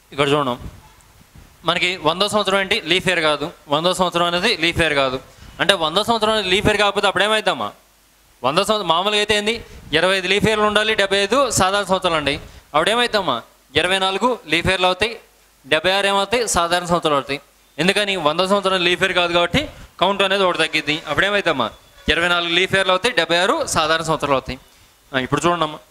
ఇక్కడ చూడం మనకి వందో సంవత్సరం ఏంటి లీఫ్ ఇయర్ కాదు వందో సంవత్సరం అనేది లీఫ్ ఇయర్ కాదు అంటే వందో సంవత్సరం అనేది లీఫ్ ఇయర్ కాకపోతే అప్పుడు ఏమైద్దామా వంద సంవత్సరం మామూలుగా అయితే ఏంది ఇరవై ఐదు లీఫ్ ఇయర్లు ఉండాలి డెబ్బై ఐదు సాధారణ సంవత్సరాలు అండి అప్పుడు ఏమైద్దామా ఇరవై నాలుగు లీఫ్ ఇయర్లు అవుతాయి డెబ్బై ఆరు ఏమవుతాయి సాధారణ సంవత్సరాలు అవుతాయి ఎందుకని వంద సంవత్సరం లీఫ్ ఇయర్ కాదు కాబట్టి కౌంట్ అనేది ఒకటి తగ్గిద్ది అప్పుడు ఏమైద్దామా ఇరవై నాలుగు లీఫ్ ఇయర్లు అవుతాయి డెబ్బై ఆరు సాధారణ సంవత్సరాలు అవుతాయి ఆ, ఇప్పుడు చూడండి అమ్మా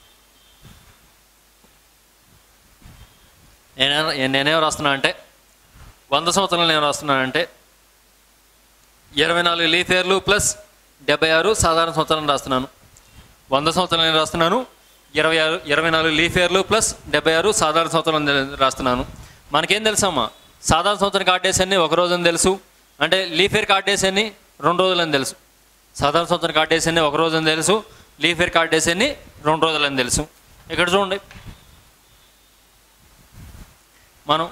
నేనే నేనేం రాస్తున్నా అంటే వంద సంవత్సరాలు నేను రాస్తున్నానంటే ఇరవై నాలుగు లీఫ్ ఇయర్లు ప్లస్ డెబ్బై ఆరు సాధారణ సంవత్సరాలు రాస్తున్నాను వంద సంవత్సరాలు నేను రాస్తున్నాను ఇరవై ఆరు ఇరవై నాలుగు లీఫ్ ఇయర్లు ప్లస్ డెబ్బై ఆరు సాధారణ సంవత్సరాలు రాస్తున్నాను మనకేం తెలుసమ్మా సాధారణ సంవత్సరం కార్డ్ డేస్ అన్ని ఒక రోజు అని తెలుసు అంటే లీఫ్ ఇయర్ కార్డ్ డేస్ అన్ని రెండు రోజులని తెలుసు సాధారణ సంవత్సరం కార్డ్ డేస్ అన్ని ఒక రోజు అని తెలుసు లీఫ్ ఇయర్ కార్డ్ డేస్ అన్ని రెండు రోజులని తెలుసు ఇక్కడ చూడండి మనం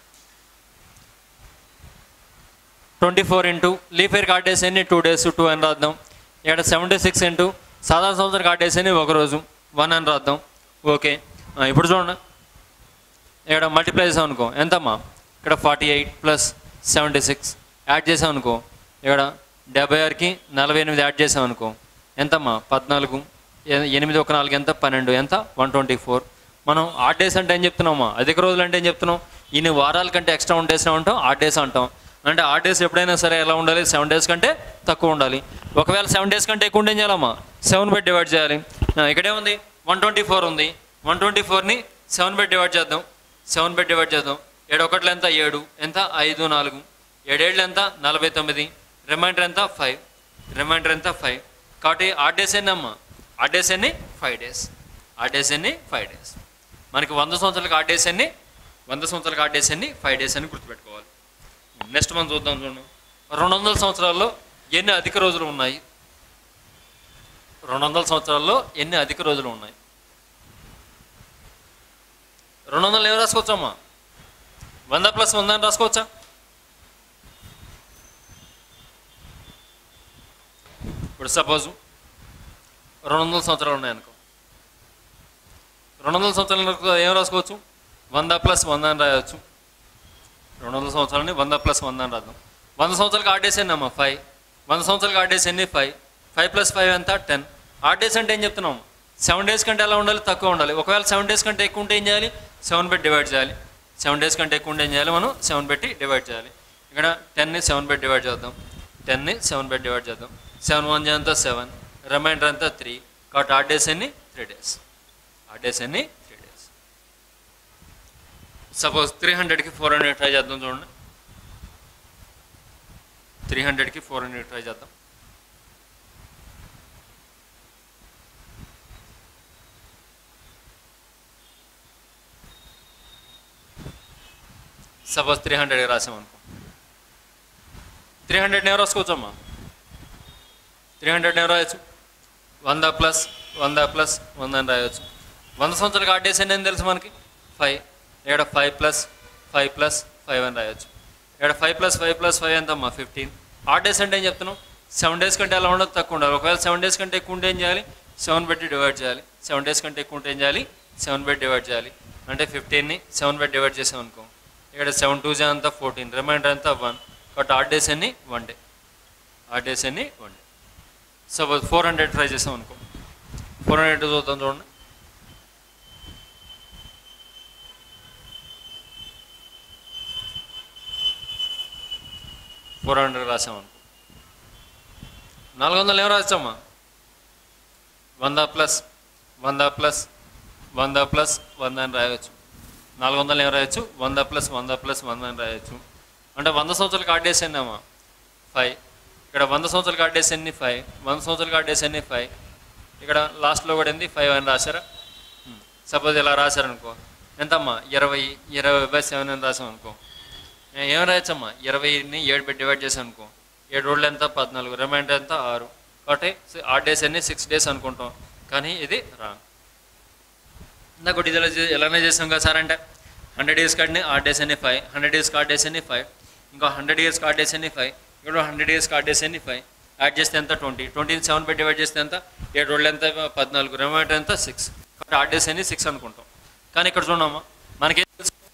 twenty four into leap year కార్డ్ డేస్ ఎన్ని టూ డేస్ టూ అని రాద్దాం ఇక్కడ సెవెంటీ సిక్స్ ఇంటూ సాధారణ సంవత్సరం కార్డ్ డేస్ ఎన్ని ఒక రోజు వన్ అని రాద్దాం ఓకే ఆ, ఇప్పుడు చూడండి ఇక్కడ మల్టిప్లై చేసాం అనుకో ఎంతమ్మా ఇక్కడ forty eight plus seventy six add చేసాం అనుకో ఇక్కడ డెబ్బై ఆరుకి నలభై ఎనిమిది యాడ్ చేసాం అనుకో ఎంతమ్మా పద్నాలుగు ఎ- ఎనిమిది ఒక నాలుగు ఎంత పన్నెండు ఎంత వన్ ట్వంటీ ఫోర్ మనం ఆట్ డేస్ అంటే ఏం చెప్తున్నామా అధిక రోజులు అంటే ఏం చెప్తున్నాం ఇన్ని వారాల కంటే ఎక్స్ట్రా వన్ డేస్ ఉంటాం ఆట్ డేస్ అంటాం అంటే ఆట్ డేస్ ఎప్పుడైనా సరే ఎలా ఉండాలి సెవెన్ డేస్ కంటే తక్కువ ఉండాలి ఒకవేళ సెవెన్ డేస్ కంటే ఎక్కువ ఉంటే ఏం చేయాలమ్మా సెవెన్ బై డివైడ్ చేయాలి ఆ, ఇక్కడేముంది వన్ ట్వంటీ ఫోర్ ఉంది వన్ ట్వంటీ ఫోర్ని సెవెన్ బై డివైడ్ చేద్దాం సెవెన్ బై డివైడ్ చేద్దాం ఏడు ఒకట్లు ఎంత ఏడు ఎంత ఐదు నాలుగు ఏడేళ్ళు ఎంత నలభై తొమ్మిది రిమైండర్ ఎంత ఫైవ్ రిమైండర్ ఎంత ఫైవ్ కాబట్టి ఆ డేస్ ఎన్ని అమ్మా ఆ డేస్ ఎన్ని ఫైవ్ డేస్ ఆ డేస్ ఎన్ని ఫైవ్ డేస్ మనకి వంద సంవత్సరాలకు ఆ డేస్ ఎన్ని వంద సంవత్సరాలకు ఆ డేస్ ఎన్ని ఫైవ్ డేస్ అని గుర్తుపెట్టుకోవాలి నెక్స్ట్ మనం చూద్దాం చూడండి రెండు వందల సంవత్సరాల్లో ఎన్ని అధిక రోజులు ఉన్నాయి రెండు వందల సంవత్సరాల్లో ఎన్ని అధిక రోజులు ఉన్నాయి రెండు వందలు ఏం రాసుకోవచ్చమ్మా వంద ప్లస్ వంద అని రాసుకోవచ్చా ఇప్పుడు సపోజ్ రెండు వందల సంవత్సరాలు ఉన్నాయనుకో రెండు వందల సంవత్సరాలు ఏం రాసుకోవచ్చు వంద ప్లస్ వంద అని రాయవచ్చు రెండు వందల సంవత్సరాలని వంద ప్లస్ వంద అని రాద్దాం వంద సంవత్సరాలకు ఆడ్ డేస్ ఎన్ని అమ్మా ఫైవ్ వంద సంవత్సరాలకు ఆడ్ డేస్ ఎన్ని ఫైవ్ ఫైవ్ ప్లస్ ఫైవ్ ఎంత టెన్ ఆడ్ డేస్ అంటే ఏం చెప్తున్నాం సెవెన్ డేస్ కంటే ఎలా ఉండాలి తక్కువ ఉండాలి ఒకవేళ సెవెన్ డేస్ కంటే ఎక్కువ ఉంటే ఏం చేయాలి సెవెన్ పెట్టి డివైడ్ చేయాలి సెవెన్ డేస్ కంటే ఎక్కువ ఉంటే ఏం చేయాలి మనం సెవెన్ పెట్టి డివైడ్ చేయాలి ఇక్కడ టెన్ని సెవెన్ పెట్టి డివైడ్ చేద్దాం టెన్ని సెవెన్ పెట్టి డివైడ్ చేద్దాం సెవెన్ వన్ అంతా సెవెన్ రిమైండర్ అంతా త్రీ కాబట్టి ఆడ్ డేస్ ఎన్ని త్రీ డేస్ ఆడ్ డేస్ ఎన్ని త్రీ డేస్ సపోజ్ త్రీ హండ్రెడ్కి ఫోర్ హండ్రెడ్ ట్రై చేద్దాం చూడండి త్రీ హండ్రెడ్కి ఫోర్ హండ్రెడ్ ట్రై చేద్దాం సపోజ్ త్రీ హండ్రెడ్ రాసామనుకో త్రీ హండ్రెడ్ ఎవరు రాసుకోవచ్చమ్మా త్రీ హండ్రెడ్ ఎవరు రాయొచ్చు వంద ప్లస్ వంద ప్లస్ వంద అని రాయొచ్చు వంద సంవత్సరాలకు ఆడ్ డేస్ ఎన్ని అని తెలుసు మనకి ఫైవ్ ఇక్కడ five plus five plus five అని రాయొచ్చు ఇక్కడ five plus five plus five ఎంతమ్మా ఫిఫ్టీన్ ఆడ్ డేస్ అంటే ఏం చెప్తున్నాం సెవెన్ డేస్ కంటే ఎలా ఉండదు తక్కువ ఉండాలి ఒకవేళ సెవెన్ డేస్ కంటే ఎక్కువ ఉంటే ఏం చేయాలి సెవెన్ పెట్టి డివైడ్ చేయాలి సెవెన్ డేస్ కంటే ఎక్కువ ఉంటే ఏం చేయాలి సెవెన్ పెట్టి డివైడ్ చేయాలి అంటే ఫిఫ్టీన్ని సెవెన్ పెట్టి డివైడ్ చేసాం అనుకో ఇక్కడ సెవెన్ టూ జా అంతా ఫోర్టీన్ రిమైండర్ అంతా వన్ బట్ ఆడ్ డేస్ ఎన్ని వన్ డే ఆడ్ డేస్ ఎన్ని one day suppose four hundred try చేసాం అనుకో ఫోర్ హండ్రెడ్ చూద్దాం చూడండి ఫోర్ హండ్రెడ్ రాసాం అనుకో నాలుగు వందలు ఏం రాసామా వంద ప్లస్ వంద ప్లస్ వంద ప్లస్ వంద అని రాయవచ్చు నాలుగు వందలు ఏం రాయొచ్చు వంద ప్లస్ వంద ప్లస్ వంద అని రాయొచ్చు అంటే వంద సంవత్సరాలు కార్డ్ డేస్ ఎన్నమ్మా ఫైవ్ ఇక్కడ వంద సంవత్సరాలు కార్డ్ డేస్ ఎన్ని ఫైవ్ వంద సంవత్సరాలు కార్డ్ డేస్ ఎన్ని ఫైవ్ ఇక్కడ లాస్ట్లో కూడా ఏంది ఫైవ్ అని రాశారా సపోజ్ ఇలా రాశారనుకో ఎంతమ్మా ఇరవై ఇరవై బై సెవెన్ అని రాసాం అనుకో ఏ- ఏం రాయొచ్చమ్మా ఇరవైని ఏడు పెట్టి డివైడ్ చేసాం అనుకో ఏడు రోజులు ఎంత పద్నాలుగు రిమైండర్ ఎంత ఆరు కాబట్టి ఆ డేస్ అన్ని సిక్స్ డేస్ అనుకుంటాం కానీ ఇది రాంగ్ ఇందాక ఒకటి ఇలా చే- ఎలానే చేసాం కదా సార్ అంటే హండ్రెడ్ ఇయర్స్ కార్డ్ని ఆ డేస్ అన్ని ఫైవ్ హండ్రెడ్ ఇయర్స్ కార్డ్ డేస్ అన్ని ఫైవ్ ఇంకో హండ్రెడ్ ఇయర్స్ కార్డ్ డేస్ అన్ని ఫైవ్ ఇక్కడ హండ్రెడ్ ఇయర్స్ కార్డ్ డేస్ అన్ని ఫైవ్ యాడ్ చేస్తే ఎంత ట్వంటీ ట్వంటీని సెవెన్ పెట్టి డివైడ్ చేస్తే ఎంత ఏడు రోజులు ఎంత పద్నాలుగు రిమైండర్ ఎంత సిక్స్ కాబట్టి ఆ డేస్ అన్ని సిక్స్ అనుకుంటాం కానీ ఇక్కడ చూడమ్మా మనకి తెలుసు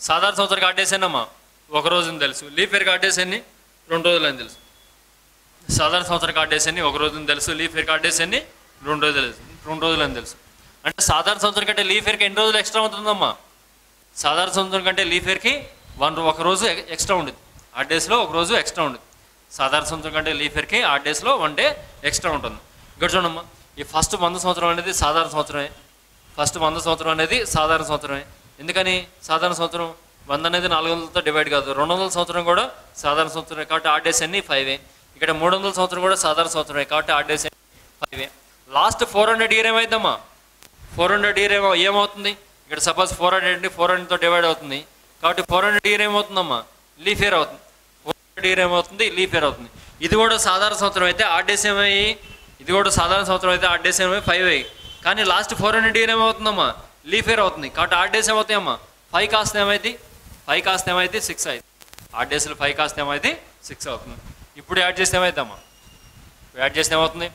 సాధారణ సంవత్సరం కార్డ్ డేస్ ఎన్నమ్మా ఒక రోజు అని తెలుసు లీఫ్ ఇయర్ కార్డ్ డేస్ ఎన్ని రెండు రోజులు అని తెలుసు సాధారణ సంవత్సరం కార్డ్ డేస్ ఎన్ని ఒక రోజు అని తెలుసు లీఫ్ ఇయర్ కార్డ్ డేస్ ఎన్ని రెండు రోజులు తెలుసు రెండు రోజులు అని తెలుసు అంటే సాధారణ సంవత్సరం కంటే లీఫ్ ఇయర్కి ఎన్ని రోజులు ఎక్స్ట్రా అవుతుందమ్మా సాధారణ సంవత్సరం కంటే లీఫ్ ఇయర్కి వన్ ఒక రోజు ఎక్- ఎక్స్ట్రా ఉండదు ఆ డేస్లో ఒక రోజు ఎక్స్ట్రా ఉండదు సాధారణ సంవత్సరం కంటే లీఫ్ ఇయర్కి ఆ డేస్లో వన్ డే ఎక్స్ట్రా ఉంటుంది ఇక్కడ చూడమ్మా ఈ ఫస్ట్ వంద సంవత్సరం అనేది సాధారణ సంవత్సరమే ఫస్ట్ వంద సంవత్సరం అనేది సాధారణ సంవత్సరమే ఎందుకని సాధారణ సంవత్సరం వంద అనేది నాలుగు వందలతో డివైడ్ కాదు రెండు వందల సంవత్సరం కూడా సాధారణ సంవత్సరమే కాబట్టి ఆ డేస్ అన్ని ఫైవే ఇక్కడ మూడు వందల సంవత్సరం కూడా సాధారణ సంవత్సరమే కాబట్టి ఆ డేస్ అన్ని ఫైవే లాస్ట్ ఫోర్ హండ్రెడ్ ఇయర్ ఏమైందమ్మా ఫోర్ హండ్రెడ్ ఇయర్ ఏమో ఏమవుతుంది ఇక్కడ సపోజ్ ఫోర్ హండ్రెడ్ ఫోర్ హండ్రెడ్తో డివైడ్ అవుతుంది కాబట్టి ఫోర్ హండ్రెడ్ ఇయర్ ఏమవుతుందమ్మా లీఫ్ ఇయర్ అవుతుంది ఫోర్ హండ్రెడ్ ఇయర్ ఏమవుతుంది లీఫ్ ఇయర్ అవుతుంది ఇది కూడా సాధారణ సంవత్సరం అయితే ఆ డేస్ ఏమయ్యి ఇది కూడా సాధారణ సంవత్సరం అయితే ఆ డేస్ ఏమయ్యి ఫైవ్ అయ్యి కానీ లాస్ట్ ఫోర్ హండ్రెడ్ ఇయర్ ఏమవుతుందమ్మా లీఫ్ ఇయర్ అవుతుంది కాబట్టి ఆ డేస్ ఏమవుతాయమ్మా ఫైవ్ కాస్ట్ ఏమైంది ఫైవ్ కాస్ట్ ఏమైంది సిక్స్ అయింది ఆ డేస్లో ఫైవ్ కాస్ట్ ఏమైంది సిక్స్ అవుతుంది ఇప్పుడు యాడ్ చేస్తే ఏమైందమ్మా యాడ్ చేస్తే ఏమవుతుంది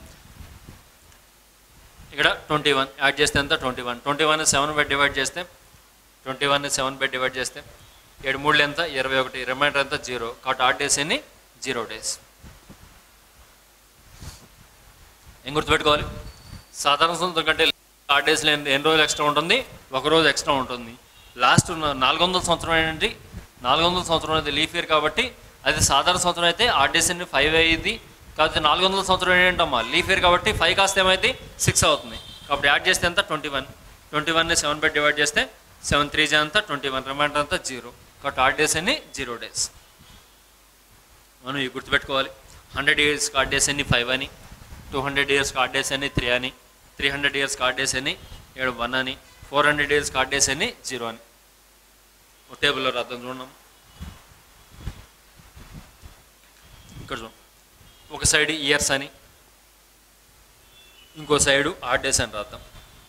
ఇక్కడ ట్వంటీ వన్ యాడ్ చేస్తే ఎంత twenty one twenty one seven by divide చేస్తే twenty one seven by divide చేస్తే ఏడు మూడు ఎంత ఇరవై ఒకటి రిమైండర్ ఎంత జీరో కాబట్టి ఆడ్ డేస్ ఎన్ని జీరో డేస్ ఏం గుర్తుపెట్టుకోవాలి సాధారణ సంవత్సరం కంటే ఆడ్ డేస్లో ఎన్ని ఎన్ని రోజులు ఎక్స్ట్రా ఉంటుంది ఒక రోజు ఎక్స్ట్రా ఉంటుంది లాస్ట్ నాలుగు వందల సంవత్సరం ఏంటంటే నాలుగు వందల సంవత్సరం అనేది లీఫ్ ఇయర్ కాబట్టి అది సాధారణ సంవత్సరం అయితే ఆడ్ డేస్ ఎన్ని ఫైవ్ అయ్యింది కాబట్టి నాలుగు వందల సంవత్సరం ఏంటమ్మా లీఫ్ ఇయర్ కాబట్టి ఫైవ్ కాస్త ఏమైంది సిక్స్ అవుతుంది కాబట్టి యాడ్ చేస్తే ఎంత ట్వంటీ వన్ ట్వంటీ వన్ని సెవెన్ బై డివైడ్ చేస్తే సెవెన్ త్రీ జా అంతా ట్వంటీ వన్ రిమైండర్ అంతా జీరో కాబట్టి ఆడ్ డేస్ అన్ని జీరో డేస్ మనం ఇవి గుర్తుపెట్టుకోవాలి హండ్రెడ్ ఇయర్స్ కార్డ్ డేస్ అన్ని ఫైవ్ అని టూ హండ్రెడ్ ఇయర్స్ కార్డ్ డేస్ అని త్రీ అని త్రీ హండ్రెడ్ ఇయర్స్ కార్డ్ డేస్ అని ఏడు వన్ అని ఫోర్ హండ్రెడ్ ఇయర్స్ కార్డ్ డేస్ అని జీరో అని ఒక టేబుల్లో రాద్దాం చూడండి ఇక్కడ చూడండి ఒక సైడ్ ఇయర్స్ అని ఇంకో సైడు ఆర్ట్ డేస్ అని రాద్దాం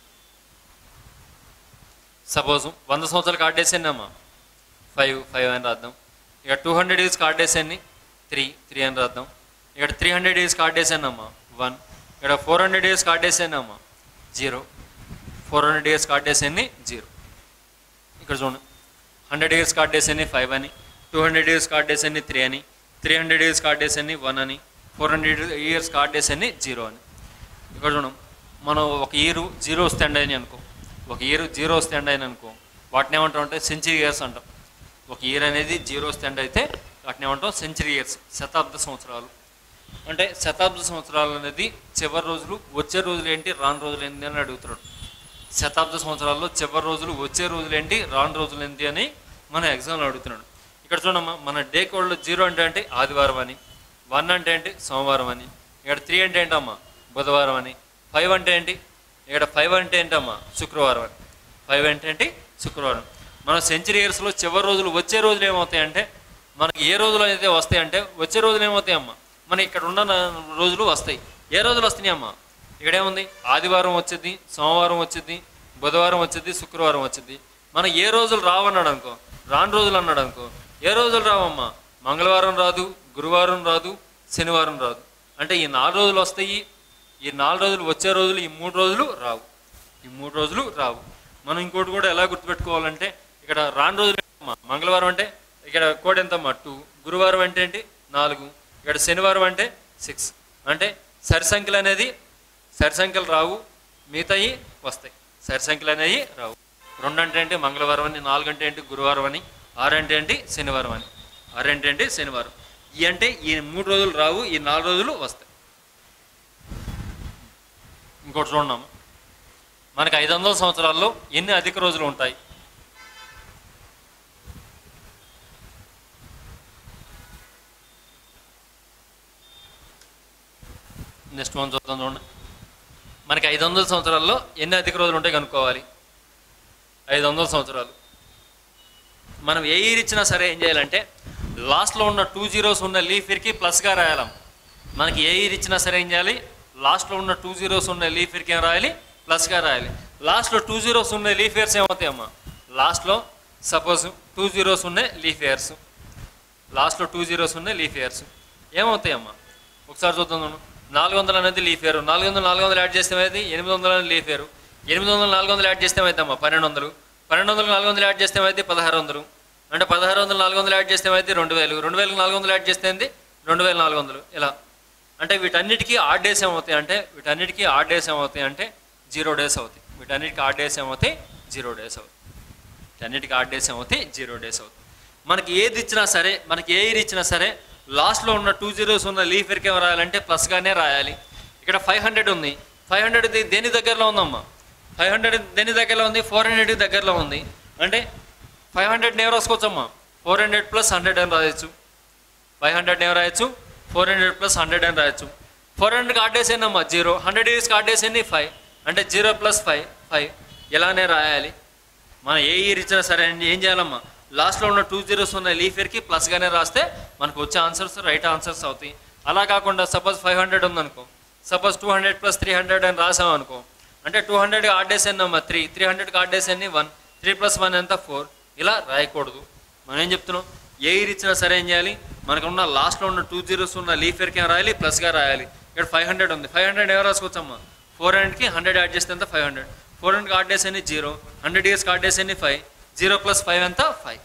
సపోజ్ వంద సంవత్సరాలు కార్డ్ డేస్ ఎన్ని అమ్మా ఫైవ్ ఫైవ్ అని రాద్దాం ఇక టూ హండ్రెడ్ ఇయర్స్ కార్డ్ డేస్ ఎన్ని త్రీ త్రీ అని రాద్దాం ఇక్కడ త్రీ హండ్రెడ్ ఇయర్స్ కార్డ్ డేస్ ఎన్నమ్మా వన్ ఇక్కడ ఫోర్ హండ్రెడ్ ఇయర్స్ కార్డ్ డేస్ ఎన్నమ్మా జీరో ఫోర్ హండ్రెడ్ ఇయర్స్ కార్డ్ డేస్ ఎన్ని జీరో ఇక్కడ చూడండి హండ్రెడ్ ఇయర్స్ కార్డ్ డేస్ ఎన్ని ఫైవ్ అని టూ హండ్రెడ్ ఇయర్స్ కార్డ్ డేస్ ఎన్ని త్రీ అని త్రీ హండ్రెడ్ ఇయర్స్ కార్డ్ డేస్ ఎన్ని వన్ అని ఫోర్ హండ్రెడ్ ఇయర్స్ కార్డ్ డేస్ ఎన్ని జీరో అని ఇక్కడ చూడం మనం ఒక ఇయర్ జీరో వస్తే ఎండ్ అయినాయి అనుకో ఒక ఇయర్ జీరో వస్తే ఎండ్ అయిన అనుకో వాటిని ఏమంటాం అంటే సెంచరీ ఇయర్స్ అంటాం ఒక ఇయర్ అనేది జీరో వస్తే ఎండ్ అయితే వాటిని ఏమంటాం సెంచరీ ఇయర్స్ శతాబ్ద సంవత్సరాలు అంటే శతాబ్ద సంవత్సరాలు అనేది చివరి రోజులు వచ్చే రోజులు ఏంటి రాని రోజులు ఏంటి అని అడుగుతున్నాడు శతాబ్ద సంవత్సరాల్లో చివరి రోజులు వచ్చే రోజులు ఏంటి రాని రోజులు ఏంటి అని మన ఎగ్జామ్లో అడుగుతున్నాడు ఇక్కడ చూడమ్మా మన డే కోడ్లో జీరో అంటే ఏంటి ఆదివారం అని వన్ అంటే ఏంటి సోమవారం అని ఇక్కడ త్రీ అంటే ఏంటమ్మా బుధవారం అని ఫైవ్ అంటే ఏంటి ఇక్కడ ఫైవ్ అంటే ఏంటమ్మా శుక్రవారం అని ఫైవ్ అంటే ఏంటి శుక్రవారం మన సెంచరీ ఇయర్స్లో చివరి రోజులు వచ్చే రోజులు ఏమవుతాయంటే మనకి ఏ రోజులు అయితే వస్తాయంటే వచ్చే రోజులు ఏమవుతాయమ్మా మన ఇక్కడ ఉన్న న- రోజులు వస్తాయి ఏ రోజులు వస్తున్నాయి అమ్మా ఇక్కడ ఏముంది ఆదివారం వచ్చింది సోమవారం వచ్చింది బుధవారం వచ్చింది శుక్రవారం వచ్చింది మన ఏ రోజులు రావన్నాడు అనుకో రాని రోజులు అన్నాడు అనుకో ఏ రోజులు రావమ్మా మంగళవారం రాదు గురువారం రాదు శనివారం రాదు అంటే ఈ నాలుగు రోజులు వస్తాయి ఈ నాలుగు రోజులు వచ్చే రోజులు ఈ మూడు రోజులు రావు ఈ మూడు రోజులు రావు మనం ఇంకోటి కూడా ఎలా గుర్తుపెట్టుకోవాలంటే ఇక్కడ రాని రోజులు ఏంటమ్మా? మంగళవారం అంటే ఇక్కడ కోడ్ ఎంతమ్మా టూ గురువారం అంటే ఏంటి నాలుగు ఇక్కడ శనివారం అంటే సిక్స్ అంటే సరి సంఖ్యలు అనేది సరి సంఖ్యలు రావు మిగతాయి వస్తాయి సరి సంఖ్యలు అనేవి రావు రెండు అంటే ఏంటి మంగళవారం అని నాలుగు అంటే ఏంటి గురువారం అని ఆరు అంటే ఏంటి శనివారం అని ఆరు అంటే ఏంటి శనివారం ఈ అంటే ఈ మూడు రోజులు రావు ఈ నాలుగు రోజులు వస్తాయి ఇంకోటి చూడన్నాము మనకి ఐదు వందల సంవత్సరాల్లో ఎన్ని అధిక రోజులు ఉంటాయి నెక్స్ట్ మనం చూద్దాం చూడండి మనకి ఐదు వందల సంవత్సరాల్లో ఎన్ని అధిక రోజులు ఉంటాయి కనుక్కోవాలి ఐదు వందల సంవత్సరాలు మనం ఏ ఇయర్ ఇచ్చినా సరే ఏం చేయాలంటే లాస్ట్లో ఉన్న టూ జీరోస్ ఉన్న లీఫ్ ఇయర్కి ప్లస్గా రాయాలం మనకి ఏ ఇయర్ ఇచ్చినా సరే ఏం చేయాలి లాస్ట్లో ఉన్న టూ జీరోస్ ఉన్న లీఫ్ ఇయర్కి ఏం రాయాలి ప్లస్గా రాయాలి లాస్ట్లో టూ జీరోస్ ఉన్న లీఫ్ ఇయర్స్ ఏమవుతాయమ్మా లాస్ట్లో సపోజ్ టూ జీరోస్ ఉన్న లీఫ్ ఇయర్స్ లాస్ట్లో టూ జీరోస్ ఉన్నాయి లీఫ్ ఇయర్స్ ఏమవుతాయమ్మా ఒకసారి చూద్దాం మనం. నాలుగు వందలు అనేది లీఫ్ ఇయర్ నాలుగు వందలు నాలుగు వందలు యాడ్ చేస్తే ఏమైంది ఎనిమిది వందలు అనేది లీఫ్ ఇయర్ ఎనిమిది వందలు నాలుగు వందలు యాడ్ చేస్తే ఏమైందమ్మా పన్నెండు వందలు పన్నెండు వందలు నాలుగు వందలు యాడ్ చేస్తే ఏమైంది పదహారు వందలు అంటే పదహారు వందలు నాలుగు వందలు యాడ్ చేస్తే ఏమైంది రెండు వేలు రెండు వేలకు నాలుగు వందలు యాడ్ చేస్తే ఏంది రెండు వేల నాలుగు వందలు ఇలా అంటే వీటన్నిటికీ ఆడ్ డేస్ ఏమవుతాయి అంటే వీటన్నిటికీ ఆడ్ డేస్ ఏమవుతాయి అంటే జీరో డేస్ అవుతాయి వీటన్నిటికీ ఆడ్ డేస్ ఏమవుతాయి జీరో డేస్ అవుతాయి వీటన్నిటికీ ఆడ్ డేస్ ఏమవుతాయి జీరో డేస్ అవుతాయి మనకి ఏది ఇచ్చినా సరే మనకి ఏ ఇయర్ ఇచ్చినా సరే లాస్ట్లో ఉన్న టూ జీరోస్ ఉన్న లీఫ్ ఇయర్కి ఏం రాయాలంటే ప్లస్గానే రాయాలి ఇక్కడ ఫైవ్ హండ్రెడ్ ఉంది ఫైవ్ హండ్రెడ్ దేని దగ్గరలో ఉందమ్మా ఫైవ్ హండ్రెడ్ దేని దగ్గరలో ఉంది ఫోర్ హండ్రెడ్ దగ్గరలో ఉంది అంటే ఫైవ్ హండ్రెడ్ నేవ్ రాసుకోవచ్చమ్మా ఫోర్ హండ్రెడ్ ప్లస్ హండ్రెడ్ అని రాయొచ్చు ఫైవ్ హండ్రెడ్ నేవ్ రాయొచ్చు ఫోర్ హండ్రెడ్ ప్లస్ హండ్రెడ్ అని రాయొచ్చు ఫోర్ హండ్రెడ్కి ఆడ్ డేస్ ఏందమ్మా జీరో హండ్రెడ్ ఇయర్స్కి ఆడ్ డేస్ ఏంది ఫైవ్ అంటే జీరో ప్లస్ ఫైవ్ ఫైవ్ ఇలానే రాయాలి మనం ఏ ఇయర్ ఇచ్చినా సరే అండి ఏం చేయాలమ్మా లాస్ట్లో ఉన్న టూ జీరోస్ ఉన్న లీఫ్ ఇయర్కి ప్లస్గానే రాస్తే మనకు వచ్చే ఆన్సర్స్ రైట్ ఆన్సర్స్ అవుతాయి అలా కాకుండా సపోజ్ ఫైవ్ హండ్రెడ్ ఉందనుకో suppose two hundred plus three hundred అని రాసాం అనుకో అంటే టూ హండ్రెడ్ ఆడ్ డేస్ ఎన్నమ్మా త్రీ త్రీ హండ్రెడ్కి ఆడ్ డేస్ ఎన్ని వన్ త్రీ ప్లస్ వన్ ఎంత ఫోర్ ఇలా రాయకూడదు మనం ఏం చెప్తున్నాం ఏ ఇయర్ ఇచ్చినా సరే ఏం చేయాలి మనకున్న లాస్ట్లో ఉన్న టూ జీరోస్ ఉన్న లీఫ్ ఇయర్కి ఏం రాయాలి ప్లస్గా రాయాలి ఇక్కడ ఫైవ్ హండ్రెడ్ ఉంది ఫైవ్ హండ్రెడ్ ఎవరు రాసుకోవచ్చమ్మా ఫోర్ హండ్రెడ్కి హండ్రెడ్ యాడ్ చేస్తే ఎంత ఫైవ్ హండ్రెడ్ ఫోర్ హండ్రెడ్కి ఆడ్ డేస్ ఎన్ని జీరో హండ్రెడ్ ఇయర్స్కి ఆడ్ డేస్ ఎన్ని ఫైవ్ జీరో ప్లస్ ఫైవ్ ఎంత ఫైవ్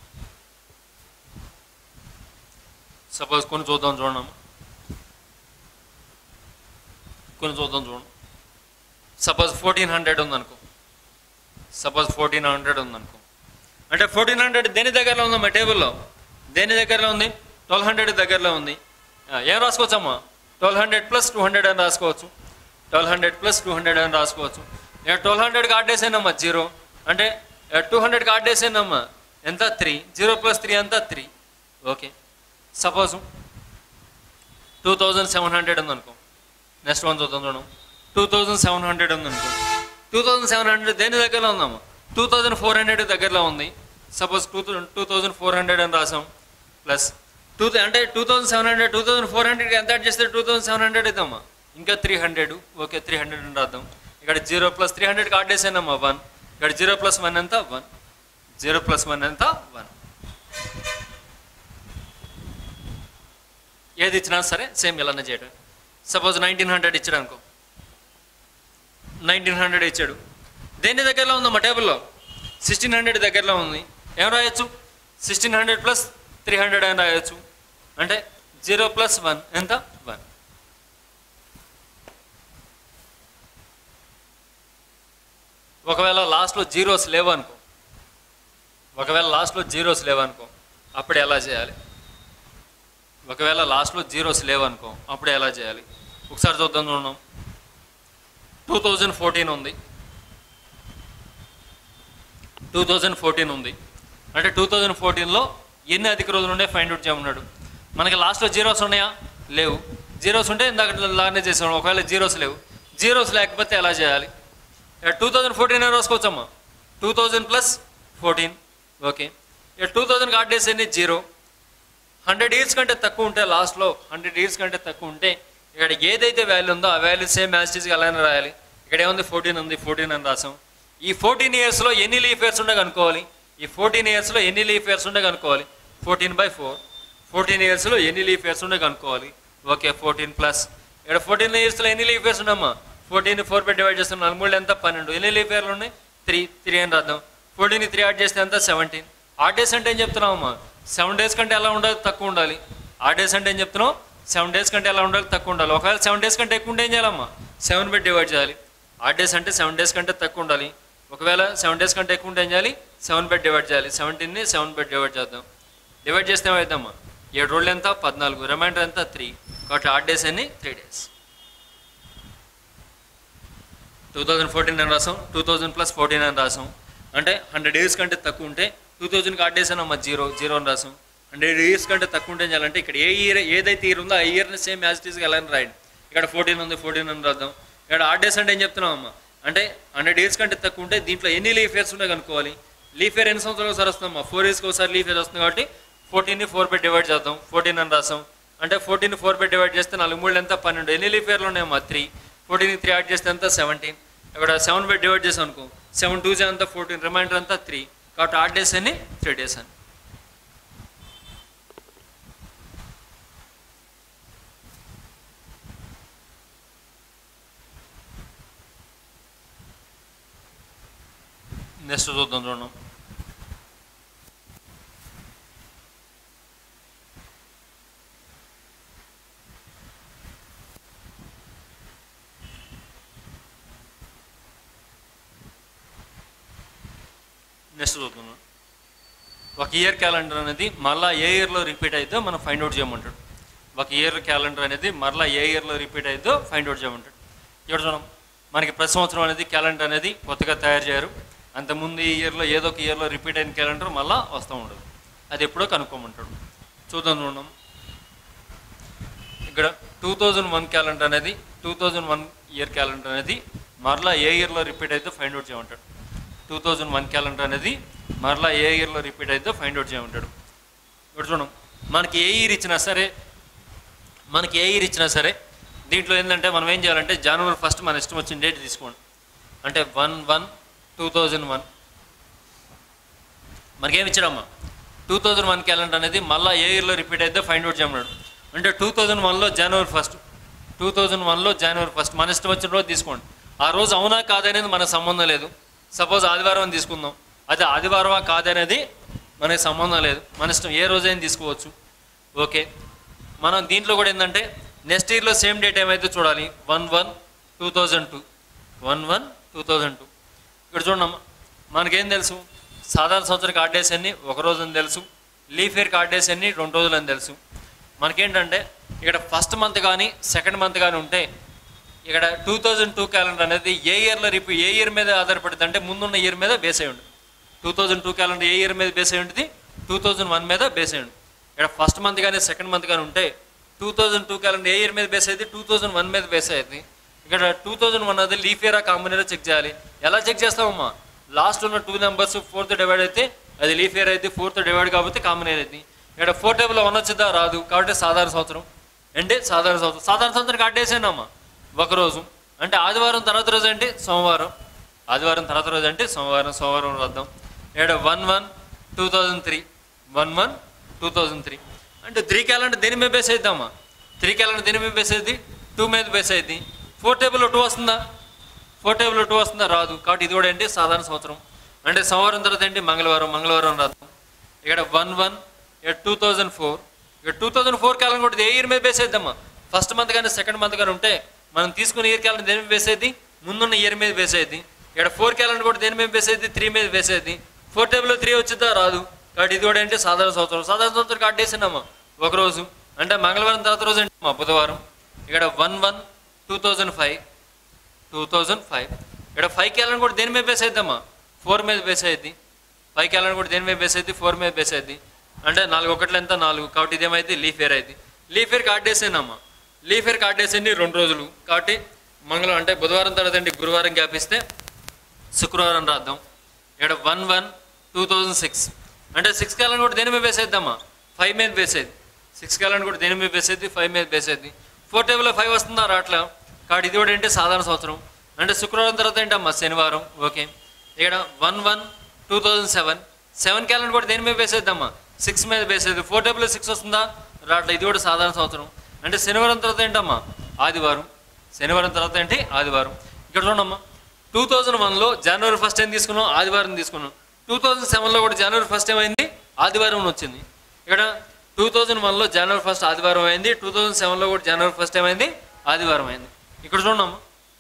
సపోజ్ కొన్ని చూద్దాం చూడమ్మా కొన్ని చూద్దాం చూడండి సపోజ్ ఫోర్టీన్ హండ్రెడ్ ఉందనుకో సపోజ్ ఫోర్టీన్ హండ్రెడ్ ఉందనుకో అంటే ఫోర్టీన్ హండ్రెడ్ దేని దగ్గరలో ఉందమ్మా టేబుల్లో దేని దగ్గరలో ఉంది ట్వెల్వ్ హండ్రెడ్ దగ్గరలో ఉంది ఆ, ఏం రాసుకోవచ్చమ్మా twelve hundred plus two hundred అని రాసుకోవచ్చు twelve hundred plus two hundred అని రాసుకోవచ్చు ఇక ట్వెల్వ్ హండ్రెడ్కి ఆడ్ డేస్ ఏందమ్మా జీరో అంటే టూ హండ్రెడ్కి ఆడ్ డేస్ ఏందమ్మా ఎంత త్రీ జీరో ప్లస్ త్రీ ఎంత three okay suppose two thousand seven hundred ఉందనుకో నెక్స్ట్ వన్ చూద్దాం చూడం టూ థౌజండ్ సెవెన్ హండ్రెడ్ ఉందనుకో టూ థౌజండ్ సెవెన్ హండ్రెడ్ దేని దగ్గరలో ఉందమ్మా టూ థౌజండ్ ఫోర్ హండ్రెడ్ దగ్గరలో ఉంది suppose two two thousand four hundred అని రాసాం ప్లస్ టూ అంటే two thousand seven hundred two thousand four హండ్రెడ్కి ఎంత యాడ్ చేస్తే టూ థౌజండ్ సెవెన్ హండ్రెడ్ ఇద్దామా ఇంకా three hundred okay three hundred అని రాద్దాం ఇక్కడ జీరో ప్లస్ త్రీ హండ్రెడ్కి ఆడ్ చేసానమ్మా వన్ ఇక్కడ జీరో ప్లస్ వన్ ఎంత వన్ జీరో ప్లస్ వన్ ఎంత వన్ ఏది ఇచ్చినా సరే సేమ్ ఇలానే చేయడం సపోజ్ నైన్టీన్ హండ్రెడ్ ఇచ్చాడు అనుకో నైన్టీన్ హండ్రెడ్ ఇచ్చాడు దేని దగ్గరలో ఉందమ్మా టేబుల్లో సిక్స్టీన్ హండ్రెడ్ దగ్గరలో ఉంది ఏం రాయొచ్చు sixteen hundred plus three hundred అని రాయొచ్చు అంటే జీరో ప్లస్ వన్ ఎంత వన్ ఒకవేళ లాస్ట్లో జీరోస్ లేవనుకో ఒకవేళ లాస్ట్లో జీరోస్ లేవనుకో అప్పుడు ఎలా చేయాలి ఒకవేళ లాస్ట్లో జీరోస్ లేవనుకో అప్పుడు ఎలా చేయాలి ఒకసారి చూద్దాం చూడండి టూ థౌజండ్ ఫోర్టీన్ ఉంది టూ థౌజండ్ ఫోర్టీన్ ఉంది అంటే టూ థౌజండ్ ఫోర్టీన్లో ఎన్ని అధిక రోజులు ఉండే ఫైండ్ అవుట్ చేయమన్నాడు మనకి లాస్ట్లో జీరోస్ ఉన్నాయా లేవు జీరోస్ ఉంటే ఇందాక లాగానే చేసాం ఒకవేళ జీరోస్ లేవు జీరోస్ లేకపోతే ఎలా చేయాలి టూ థౌజండ్ ఫోర్టీన్ రాసుకోవచ్చమ్మా two thousand plus fourteen okay ఇక టూ థౌజండ్ ఆడ్ డేస్ ఎన్ని జీరో హండ్రెడ్ ఇయర్స్ కంటే తక్కువ ఉంటే లాస్ట్లో హండ్రెడ్ ఇయర్స్ కంటే తక్కువ ఉంటే ఇక్కడ ఏదైతే వాల్యూ ఉందో ఆ వాల్యూ సేమ్ యాస్టీస్గా అలానే రాయాలి ఇక్కడ ఏముంది ఫోర్టీన్ ఉంది ఫోర్టీన్ అని రాసాం ఈ ఫోర్టీన్ ఇయర్స్లో ఎన్ని లీఫ్ ఇయర్స్ ఉండే కనుక్కోవాలి ఈ ఫోర్టీన్ ఇయర్స్లో ఎన్ని లీఫ్ ఇయర్స్ ఉండే కనుక్కోవాలి ఫోర్టీన్ బై ఫోర్ ఫోర్టీన్ ఇయర్స్లో ఎన్ని లీఫ్ ఇయర్స్ ఉండే కనుక్కోవాలి ఓకే ఫోర్టీన్ ప్లస్ ఇక్కడ ఫోర్టీన్ ఇయర్స్లో ఎన్ని లీఫ్ ఇయర్స్ ఉండమ్మా ఫోర్టీన్ ఫోర్ బై డివైడ్ చేస్తున్నాం నాలుగు మూడు ఎంత పన్నెండు ఎన్ని లీఫ్ ఇయర్లు ఉన్నాయి త్రీ త్రీ అని రాద్దాం ఫోర్టీన్ త్రీ యాడ్ చేస్తే ఎంత సెవెంటీన్ ఆడ్ డేస్ అంటే ఏం చెప్తున్నామమ్మా సెవెన్ డేస్ కంటే ఎలా ఉండాలి తక్కువ ఉండాలి ఆడ్ డేస్ అంటే ఏం చెప్తున్నాం సెవెన్ డేస్ కంటే ఎలా ఉండాలి తక్కువ ఉండాలి ఒకవేళ సెవెన్ డేస్ కంటే ఎక్కువ ఉంటే ఏం చేయాలమ్మా సెవెన్ బై డివైడ్ చేయాలి ఆడ్ డేస్ అంటే సెవెన్ డేస్ కంటే తక్కువ ఉండాలి ఒకవేళ సెవెన్ డేస్ కంటే ఎక్కువ ఉంటే ఏం చేయాలి సెవెన్ బై డివైడ్ చేయాలి సెవెంటీన్ని సెవెన్ బై డివైడ్ చేద్దాం డివైడ్ చేస్తే ఏమవుతామా ఏడు రోజులు ఎంత పద్నాలుగు రిమైండర్ ఎంత త్రీ కాబట్టి ఆడ్ డేస్ అన్ని three days two thousand fourteen అని రాసాం టూ థౌజండ్ ప్లస్ ఫోర్టీన్ అని రాసాం అంటే హండ్రెడ్ డేస్ కంటే తక్కువ ఉంటే టూ థౌజండ్కి ఆడ్ డేస్ అన్న జీరో జీరో అని రాసాం హండ్రెడ్ ఇయర్స్ కంటే తక్కువ ఉంటే ఏం చేయాలంటే ఇక్కడ ఏ ఇయర్ ఏదైతే ఇయర్ ఉందో ఆ ఇయర్ని సేమ్ యాజ్ టీస్గా ఎలా రాయండి ఇక్కడ ఫోర్టీన్ ఉంది ఫోర్టీన్ అని రాద్దాం ఇక్కడ ఆడ్ డేస్ అంటే ఏం చెప్తున్నాం అమ్మ అంటే హండ్రెడ్ ఇయర్స్ కంటే తక్కువ ఉంటే దీంట్లో ఎన్ని లీఫ్ ఇయర్స్ ఉన్నాయి కనుక్కోవాలి లీఫ్ ఇయర్ ఎన్ని సంవత్సరాలు ఒకసారి వస్తుందమ్మా ఫోర్ ఇయర్స్కి ఒకసారి లీఫ్ ఇయర్ వస్తుంది కాబట్టి ఫోర్టీన్ని ఫోర్ బై డివైడ్ చేద్దాం ఫోర్టీన్ అని రాసాం అంటే ఫోర్టీన్ ఫోర్ బై డివైడ్ చేస్తే నాలుగు మూడు ఎంత పన్నెండు ఎన్ని లీఫ్ ఇయర్లు ఉన్నాయమ్మా త్రీ ఫోర్టీన్ త్రీ యాడ్ చేస్తే ఎంత సెవెంటీన్ ఇక్కడ సెవెన్ బై డివైడ్ చేసాం అనుకో సెవెన్ టూ జే అంతా ఫోర్టీన్ రిమైండర్ అంతా త్రీ కాబట్టి ఆట్ డేస్ అని త్రీ డేస్ అని నెక్స్ట్ చూద్దాం చూడండి నెక్స్ట్ చూద్దాం ఒక ఇయర్ క్యాలెండర్ అనేది మళ్ళీ ఏ ఇయర్లో రిపీట్ అయిద్దో మనం ఫైండ్ అవుట్ చేయమంటాడు ఒక ఇయర్ క్యాలెండర్ అనేది మరలా ఏ ఇయర్లో రిపీట్ అయిద్దో ఫైండ్ అవుట్ చేయమంటాడు ఇక్కడ చూడం మనకి ప్రతి సంవత్సరం అనేది క్యాలెండర్ అనేది కొత్తగా తయారు చేయరు అంతకుముందు ఈ ఇయర్లో ఏదో ఒక ఇయర్లో రిపీట్ అయిన క్యాలెండర్ మళ్ళీ వస్తూ ఉండదు అది ఎప్పుడో కనుక్కోమంటాడు చూద్దాం చూడం ఇక్కడ టూ థౌజండ్ వన్ క్యాలెండర్ అనేది two thousand one year calendar అనేది మరలా ఏ ఇయర్లో రిపీట్ అయితే ఫైండ్ అవుట్ చేయమంటాడు టూ థౌజండ్ వన్ క్యాలెండర్ అనేది మరలా ఏ ఇయర్లో రిపీట్ అయితే ఫైండ్ అవుట్ చేయమంటాడు ఇప్పుడు చూడం మనకి ఏ ఇయర్ ఇచ్చినా సరే మనకి ఏ ఇయర్ ఇచ్చినా సరే దీంట్లో ఏంటంటే మనం ఏం చేయాలంటే జనవరి ఫస్ట్ మన ఇష్టం వచ్చిన డేట్ తీసుకోండి అంటే one one two thousand one మనకేమి ఇచ్చాడమ్మా టూ థౌజండ్ వన్ క్యాలెండర్ అనేది మళ్ళీ ఏ ఇయర్లో రిపీట్ అయితే ఫైండ్ అవుట్ చేయమన్నాడు అంటే టూ థౌజండ్ వన్లో జనవరి ఫస్ట్ టూ థౌజండ్ వన్లో జనవరి ఫస్ట్ మన ఇష్టం వచ్చిన రోజు తీసుకోండి ఆ రోజు అవునా కాదనేది మనకు సంబంధం లేదు సపోజ్ ఆదివారం అని తీసుకుందాం అది ఆదివారమా కాదనేది మనకి సంబంధం లేదు మన ఇష్టం ఏ రోజైనా తీసుకోవచ్చు ఓకే మనం దీంట్లో కూడా ఏంటంటే నెక్స్ట్ ఇయర్లో సేమ్ డేట్ ఏమైతే చూడాలి one one two thousand two one one two thousand two ఇక్కడ చూడమ్మా మనకేం తెలుసు సాధారణ సంవత్సరం కార్డ్ డేస్ అన్ని ఒక రోజు అని తెలుసు లీఫ్ ఇయర్ కార్డ్ డేస్ అన్ని రెండు రోజులు అని తెలుసు మనకేంటంటే ఇక్కడ ఫస్ట్ మంత్ కానీ సెకండ్ మంత్ కానీ ఉంటే ఇక్కడ టూ థౌజండ్ టూ క్యాలెండర్ అనేది ఏ ఇయర్లో రిపీ ఏ ఇయర్ మీద ఆధారపడుతుంది అంటే ముందున్న ఇయర్ మీద బేస్ అయి ఉంటుంది టూ థౌజండ్ టూ క్యాలెండర్ ఏ ఇయర్ మీద బేస్ అయి ఉంటుంది టూ థౌజండ్ వన్ మీద బేస్ అయి ఉంటుంది ఇక్కడ ఫస్ట్ మంత్ కానీ సెకండ్ మంత్ కానీ ఉంటే టూ థౌజండ్ టూ క్యాలెండర్ ఏ ఇయర్ మీద బేస్ అయింది టూ థౌజండ్ వన్ మీద బేస్ అయింది ఇక్కడ టూ థౌజండ్ వన్ అది లీఫ్ ఇయర్ కాంబినేలో చెక్ చేయాలి ఎలా చెక్ చేస్తామమ్మా లాస్ట్ ఉన్న టూ నెంబర్స్ ఫోర్త్ డివైడ్ అయితే అది లీఫ్ ఇయర్ అయితే ఫోర్త్ డివైడ్ కాబట్టి కామన్ ఇయర్ అయితే ఇక్కడ ఫోర్ టేబుల్లో వన్ వచ్చిందా రాదు కాబట్టి సాధారణ సంవత్సరం అంటే సాధారణ సంవత్సరం సాధారణ సంవత్సరం కట్టేసానమ్మా ఒక రోజు అంటే ఆదివారం తర్వాత రోజు అంటే సోమవారం ఆదివారం తర్వాత రోజు అంటే సోమవారం సోమవారం రద్దాం ఇక్కడ one one two thousand three one one two thousand three అంటే త్రీ క్యాలెండర్ దేని మీద బేస్ అవుతామా త్రీ క్యాలెండర్ దేని మీద బేస్ అయింది టూ మీద బేస్ అయింది ఫోర్ టేబుల్లో టూ వస్తుందా ఫోర్ టేబుల్లో టూ వస్తుందా రాదు కాబట్టి ఇది కూడా ఏంటి సాధారణ సంవత్సరం అంటే సోమవారం తర్వాత ఏంటి మంగళవారం మంగళవారం రాదు ఇక్కడ వన్ వన్ ఇక్కడ టూ థౌజండ్ ఫోర్ ఇక్కడ టూ థౌజండ్ ఫోర్ క్యాలెండర్ కూడా ఏ ఇయర్ మీద బేస్ అయిద్దమ్మా ఫస్ట్ మంత్ కానీ సెకండ్ మంత్ కానీ ఉంటే మనం తీసుకున్న ఇయర్ క్యాలెండర్ దేని మీద బేస్ అయింది ముందున్న ఇయర్ మీద బేస్ అయింది ఇక్కడ ఫోర్ క్యాలెండర్ కూడా దేని మీద బేస్ అయింది త్రీ మీద బేస్ అయింది ఫోర్ టేబుల్లో త్రీ వచ్చిందా రాదు కాబట్టి ఇది కూడా ఏంటి సాధారణ సంవత్సరం సాధారణ సంవత్సరం కార్డు వేసినామా ఒక రోజు అంటే మంగళవారం తర్వాత రోజు అంటే మా బుధవారం ఇక్కడ one one two thousand five two thousand five ఇక్కడ ఫైవ్ క్యాలెండర్ కూడా దేని మీద బేస్ అవుతామా ఫోర్ మీద బేస్ అయ్యింది ఫైవ్ క్యాలెండర్ కూడా దేని మీద బేస్ అయింది ఫోర్ మీద బేస్ అయింది అంటే నాలుగు ఒకట్లు ఎంత నాలుగు కాబట్టి ఇదేమైతే లీఫ్ ఇయర్ అయింది లీఫ్ ఇయర్ కార్డ్ వేసేనమ్మా లీఫ్ ఇయర్ కార్డ్ వేసేయండి రెండు రోజులు కాబట్టి మంగళం అంటే బుధవారం తర్వాత అండి గురువారం గ్యాప్ ఇస్తే శుక్రవారం రాద్దాం ఇక్కడ one one two thousand six అంటే సిక్స్ క్యాలెండర్ కూడా దేని మీద బేస్ అయిద్దామా ఫైవ్ మీద బేస్ అయింది సిక్స్ క్యాలెండర్ కూడా దేని మీద బేస్ అయింది ఫైవ్ మీద బేస్ అయింది ఫోర్ టేబుల్లో ఫైవ్ వస్తుందా రాట్లా కాబట్టి ఇది కూడా ఏంటి సాధారణ సంవత్సరం అంటే శుక్రవారం తర్వాత ఏంటమ్మా శనివారం ఓకే ఇక్కడ one one two thousand seven seven calendar కూడా దేని మీద బేస్ అయిద్దమ్మా సిక్స్ మీద బేస్ అయింది ఫోర్ టేబుల్లో సిక్స్ వస్తుందా రాట్లా ఇది కూడా సాధారణ సంవత్సరం అంటే శనివారం తర్వాత ఏంటమ్మా ఆదివారం శనివారం తర్వాత ఏంటి ఆదివారం ఇక్కడ చూడమ్మా టూ థౌజండ్ వన్లో జనవరి ఫస్ట్ ఏం తీసుకున్నాం ఆదివారం తీసుకున్నాం టూ థౌజండ్ సెవెన్లో కూడా జనవరి ఫస్ట్ ఏమైంది ఆదివారం వచ్చింది ఇక్కడ టూ థౌజండ్ వన్లో జనవరి ఫస్ట్ ఆదివారం అయింది టూ థౌజండ్ సెవెన్లో కూడా జనవరి ఫస్ట్ ఏమైంది ఆదివారం అయింది ఇక్కడ చూడమ్మా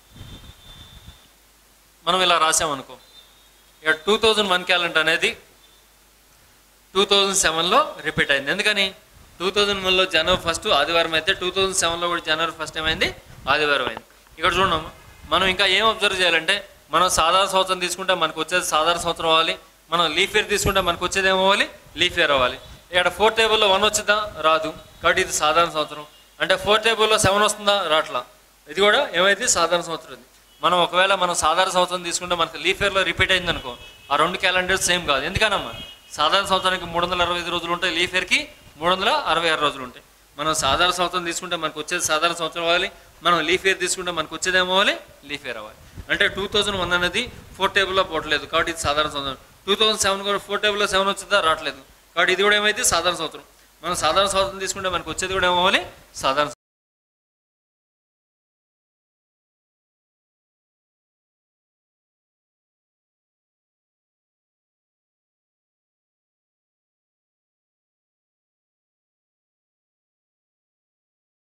మనం ఇలా రాసామనుకో ఇక్కడ టూ థౌజండ్ వన్ క్యాలెండర్ అనేది టూ థౌజండ్ సెవెన్లో రిపీట్ అయింది ఎందుకని టూ థౌజండ్ వన్లో జనవరి ఫస్ట్ ఆదివారం అయితే టూ థౌజండ్ సెవెన్లో కూడా జనవరి ఫస్ట్ ఏమైంది ఆదివారం అయింది ఇక్కడ చూడమ్మా మనం ఇంకా ఏం అబ్జర్వ్ చేయాలంటే మనం సాధారణ సంవత్సరం తీసుకుంటే మనకు వచ్చేది సాధారణ సంవత్సరం అవ్వాలి మనం లీఫ్ ఇయర్ తీసుకుంటే మనకు వచ్చేది ఏమవ్వాలి లీఫ్ ఇయర్ అవ్వాలి ఇక్కడ ఫోర్ టేబుల్లో వన్ వచ్చిందా రాదు కాబట్టి ఇది సాధారణ సంవత్సరం అంటే ఫోర్ టేబుల్లో సెవెన్ వస్తుందా రాట్లా ఇది కూడా ఏమైంది సాధారణ సంవత్సరం ఇది మనం ఒకవేళ మనం సాధారణ సంవత్సరం తీసుకుంటే మనకి లీఫ్ ఇయర్లో రిపీట్ అయింది అనుకో ఆ రెండు క్యాలెండర్స్ సేమ్ కాదు ఎందుకనమ్మా సాధారణ సంవత్సరానికి మూడు వందల అరవై ఐదు రోజులు ఉంటాయి లీఫ్ ఇయర్కి మూడు వందల అరవై ఆరు రోజులు ఉంటాయి మనం సాధారణ సంవత్సరం తీసుకుంటే మనకు వచ్చేది సాధారణ సంవత్సరం అవ్వాలి మనం లీఫ్ ఇయర్ తీసుకుంటే మనకు వచ్చేది ఏమవ్వాలి లీఫ్ ఇయర్ అవ్వాలి అంటే టూ థౌజండ్ వన్ అనేది ఫోర్ టేబుల్లో పోవట్లేదు కాబట్టి ఇది సాధారణ సంవత్సరం టూ థౌజండ్ సెవెన్ కూడా ఫోర్ టేబుల్లో సెవెన్ వచ్చిందా రావట్లేదు కాబట్టి ఇది కూడా ఏమైతే సాధారణ సంవత్సరం మనం సాధారణ సంవత్సరం తీసుకుంటే మనకు వచ్చేది కూడా ఏమవ్వాలి సాధారణ